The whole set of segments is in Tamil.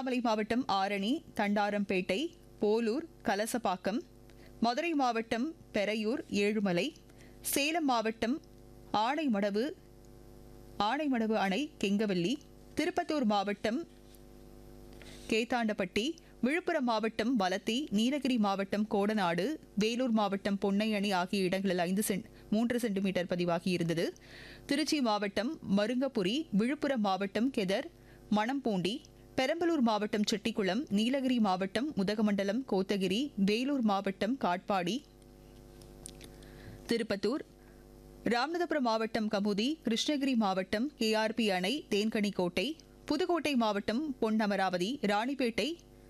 திருவண்ணாமலை மாவட்டம் ஆரணி தண்டாரம்பேட்டை போலூர் கலசப்பாக்கம் மதுரை மாவட்டம் பெரையூர் ஏழுமலை சேலம் மாவட்டம் ஆனைமடவு ஆனைமடவு அணை கெங்கவல்லி திருப்பத்தூர் மாவட்டம் கேத்தாண்டப்பட்டி விழுப்புரம் மாவட்டம் வலத்தி நீலகிரி மாவட்டம் கோடநாடு வேலூர் மாவட்டம் பொன்னையணி ஆகிய இடங்களில் ஐந்து சென்ட் மூன்று சென்டிமீட்டர் பதிவாகியிருந்தது திருச்சி மாவட்டம் மருங்கபுரி விழுப்புரம் மாவட்டம் கெதர் மணம்பூண்டி பெரம்பலூர் மாவட்டம் செட்டிக்குளம் நீலகிரி மாவட்டம் உதகமண்டலம் கோத்தகிரி வேலூர் மாவட்டம் காட்பாடி திருப்பத்தூர் ராமநாதபுரம் மாவட்டம் கமுதி கிருஷ்ணகிரி மாவட்டம் கேஆர்பி அணை தேன்கனிக்கோட்டை புதுக்கோட்டை மாவட்டம் பொன்னமராவதி ராணிப்பேட்டை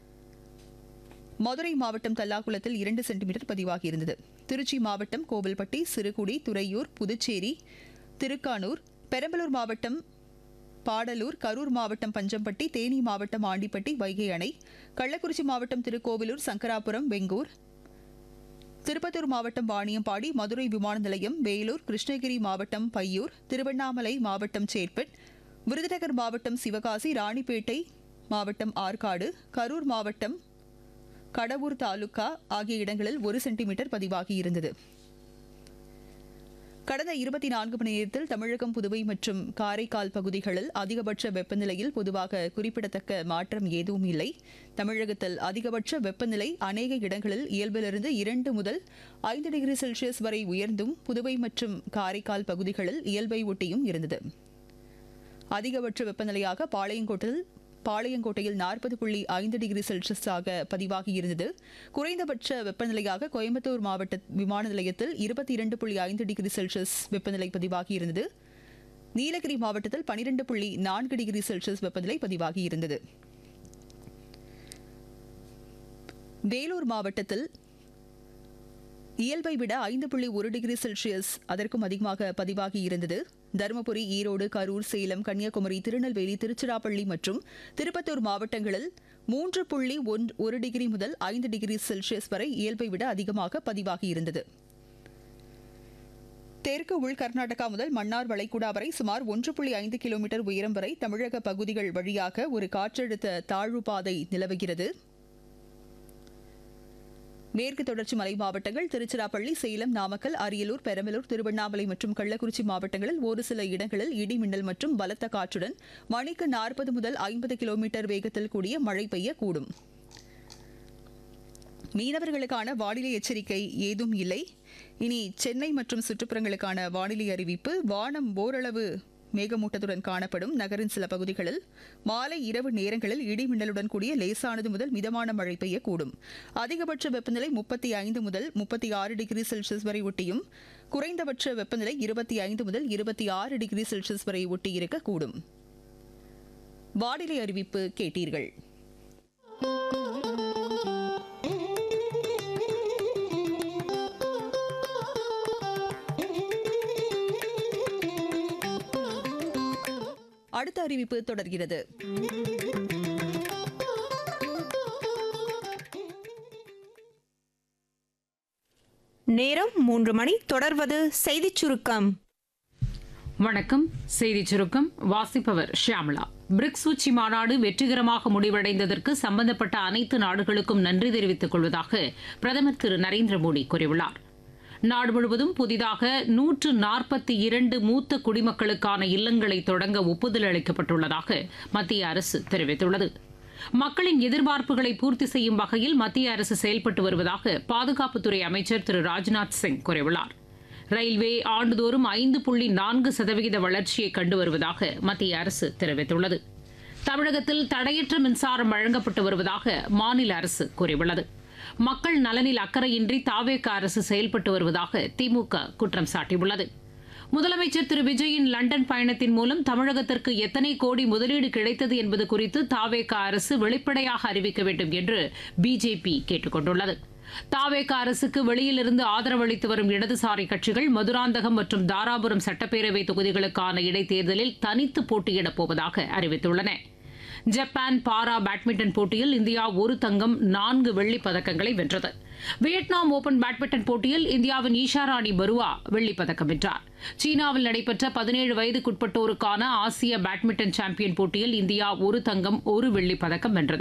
மதுரை மாவட்டம் தல்லாகுளத்தில் இரண்டு சென்டிமீட்டர் பதிவாகியிருந்தது திருச்சி மாவட்டம் கோவில்பட்டி சிறுகுடி துறையூர் புதுச்சேரி திருக்கானூர் பெரம்பலூர் மாவட்டம் பாடலூர் கரூர் மாவட்டம் பஞ்சம்பட்டி தேனி மாவட்டம் ஆண்டிப்பட்டி வைகை அணை கள்ளக்குறிச்சி மாவட்டம் திருக்கோவிலூர் சங்கராபுரம் வெங்கூர் திருப்பத்தூர் மாவட்டம் வாணியம்பாடி மதுரை விமான நிலையம் வேலூர் கிருஷ்ணகிரி மாவட்டம் பையூர் திருவண்ணாமலை மாவட்டம் சேட்பட் விருதுநகர் மாவட்டம் சிவகாசி ராணிப்பேட்டை மாவட்டம் ஆற்காடு கரூர் மாவட்டம் கடவூர் தாலுகா ஆகிய இடங்களில் ஒரு சென்டிமீட்டர் பதிவாகியிருந்தது கடந்த இருபத்தி நான்கு மணி நேரத்தில் தமிழகம் புதுவை மற்றும் காரைக்கால் பகுதிகளில் அதிகபட்ச வெப்பநிலையில் பொதுவாக குறிப்பிடத்தக்க மாற்றம் எதுவும் இல்லை தமிழகத்தில் அதிகபட்ச வெப்பநிலை அநேக இடங்களில் இயல்பிலிருந்து இரண்டு முதல் ஐந்து டிகிரி செல்சியஸ் வரை உயர்ந்தும் புதுவை மற்றும் காரைக்கால் பகுதிகளில் இயல்பை ஒட்டியும் இருந்தது அதிகபட்ச வெப்பநிலையாக பாளையங்கோட்டில் பாளையங்கோட்டையில் நாற்பது புள்ளி ஐந்து டிகிரி செல்சியஸாக பதிவாகியிருந்தது குறைந்தபட்ச வெப்பநிலையாக கோயம்புத்தூர் மாவட்ட விமான நிலையத்தில் இருபத்தி இரண்டு புள்ளி ஐந்து டிகிரி செல்சியஸ் வெப்பநிலை பதிவாகியிருந்தது நீலகிரி மாவட்டத்தில் பனிரெண்டு புள்ளி நான்கு டிகிரி செல்சியஸ் வெப்பநிலை பதிவாகியிருந்தது வேலூர் மாவட்டத்தில் இயல்பை விட ஐந்து புள்ளி ஒரு டிகிரி செல்சியஸ் அதற்கும் அதிகமாக பதிவாகி இருந்தது தருமபுரி ஈரோடு கரூர் சேலம் கன்னியாகுமரி திருநெல்வேலி திருச்சிராப்பள்ளி மற்றும் திருப்பத்தூர் மாவட்டங்களில் மூன்று புள்ளி ஒன் ஒரு டிகிரி முதல் ஐந்து டிகிரி செல்சியஸ் வரை இயல்பை விட அதிகமாக பதிவாகி இருந்தது தெற்கு உள் கர்நாடகா முதல் மன்னார் வளைகுடா வரை சுமார் ஒன்று புள்ளி ஐந்து கிலோமீட்டர் உயரம் வரை தமிழக பகுதிகள் வழியாக ஒரு காற்றழுத்த தாழ்வு பாதை நிலவுகிறது மேற்கு தொடர்ச்சி மலை மாவட்டங்கள் திருச்சிராப்பள்ளி சேலம் நாமக்கல் அரியலூர் பெரம்பலூர் திருவண்ணாமலை மற்றும் கள்ளக்குறிச்சி மாவட்டங்களில் ஒரு சில இடங்களில் இடி மின்னல் மற்றும் பலத்த காற்றுடன் மணிக்கு நாற்பது முதல் ஐம்பது கிலோமீட்டர் வேகத்தில் கூடிய மழை பெய்யக்கூடும் மீனவர்களுக்கான வானிலை எச்சரிக்கை ஏதும் இல்லை இனி சென்னை மற்றும் சுற்றுப்புறங்களுக்கான வானிலை அறிவிப்பு வானம் ஓரளவு மேகமூட்டத்துடன் காணப்படும் நகரின் சில பகுதிகளில் மாலை இரவு நேரங்களில் இடி மின்னலுடன் கூடிய லேசானது முதல் மிதமான மழை பெய்யக்கூடும் அதிகபட்ச வெப்பநிலை முப்பத்தி ஐந்து முதல் முப்பத்தி ஆறு டிகிரி செல்சியஸ் வரை ஒட்டியும் குறைந்தபட்ச வெப்பநிலை இருபத்தி ஐந்து முதல் இருபத்தி ஆறு டிகிரி செல்சியஸ் வரை ஒட்டியிருக்கக்கூடும் வானிலை அறிவிப்பு கேட்டீர்கள் அடுத்த அறிவிப்பு தொடர்கிறது நேரம் மூன்று மணி தொடர்வது செய்திச் சுருக்கம் வணக்கம் செய்திச் சுருக்கம் வாசிப்பவர் ஷியாமளா பிரிக்ஸ் உச்சி மாநாடு வெற்றிகரமாக முடிவடைந்ததற்கு சம்பந்தப்பட்ட அனைத்து நாடுகளுக்கும் நன்றி தெரிவித்துக் கொள்வதாக பிரதமர் திரு நரேந்திர மோடி கூறியுள்ளார் நாடு முழுவதும் புதிதாக நூற்று நாற்பத்தி இரண்டு மூத்த குடிமக்களுக்கான இல்லங்களை தொடங்க ஒப்புதல் அளிக்கப்பட்டுள்ளதாக மத்திய அரசு தெரிவித்துள்ளது மக்களின் எதிர்பார்ப்புகளை பூர்த்தி செய்யும் வகையில் மத்திய அரசு செயல்பட்டு வருவதாக பாதுகாப்புத்துறை அமைச்சர் திரு ராஜ்நாத் சிங் கூறியுள்ளார் ரயில்வே ஆண்டுதோறும் ஐந்து புள்ளி நான்கு சதவிகித வளர்ச்சியை கண்டு வருவதாக மத்திய அரசு தெரிவித்துள்ளது தமிழகத்தில் தடையற்ற மின்சாரம் வழங்கப்பட்டு வருவதாக மாநில அரசு கூறியுள்ளது மக்கள் நலனில் அக்கறையின்றி தாவேக அரசு செயல்பட்டு வருவதாக திமுக குற்றம் சாட்டியுள்ளது முதலமைச்சர் திரு விஜயின் லண்டன் பயணத்தின் மூலம் தமிழகத்திற்கு எத்தனை கோடி முதலீடு கிடைத்தது என்பது குறித்து தாவேக அரசு வெளிப்படையாக அறிவிக்க வேண்டும் என்று பிஜேபி கேட்டுக் கொண்டுள்ளது தாவேக அரசுக்கு வெளியிலிருந்து ஆதரவளித்து வரும் இடதுசாரி கட்சிகள் மதுராந்தகம் மற்றும் தாராபுரம் சட்டப்பேரவை தொகுதிகளுக்கான இடைத்தேர்தலில் தனித்து போட்டியிடப் போவதாக அறிவித்துள்ளன ஜப்பான் பாரா பேட்மிண்டன் போட்டியில் இந்தியா ஒரு தங்கம் நான்கு வெள்ளிப் பதக்கங்களை வென்றது வியட்நாம் ஓபன் பேட்மிண்டன் போட்டியில் இந்தியாவின் ஈஷா ராணி பருவா வெள்ளிப் பதக்கம் வென்றார் சீனாவில் நடைபெற்ற பதினேழு வயதுக்குட்பட்டோருக்கான ஆசிய பேட்மிண்டன் சாம்பியன் போட்டியில் இந்தியா ஒரு தங்கம் ஒரு வெள்ளிப் பதக்கம் வென்றது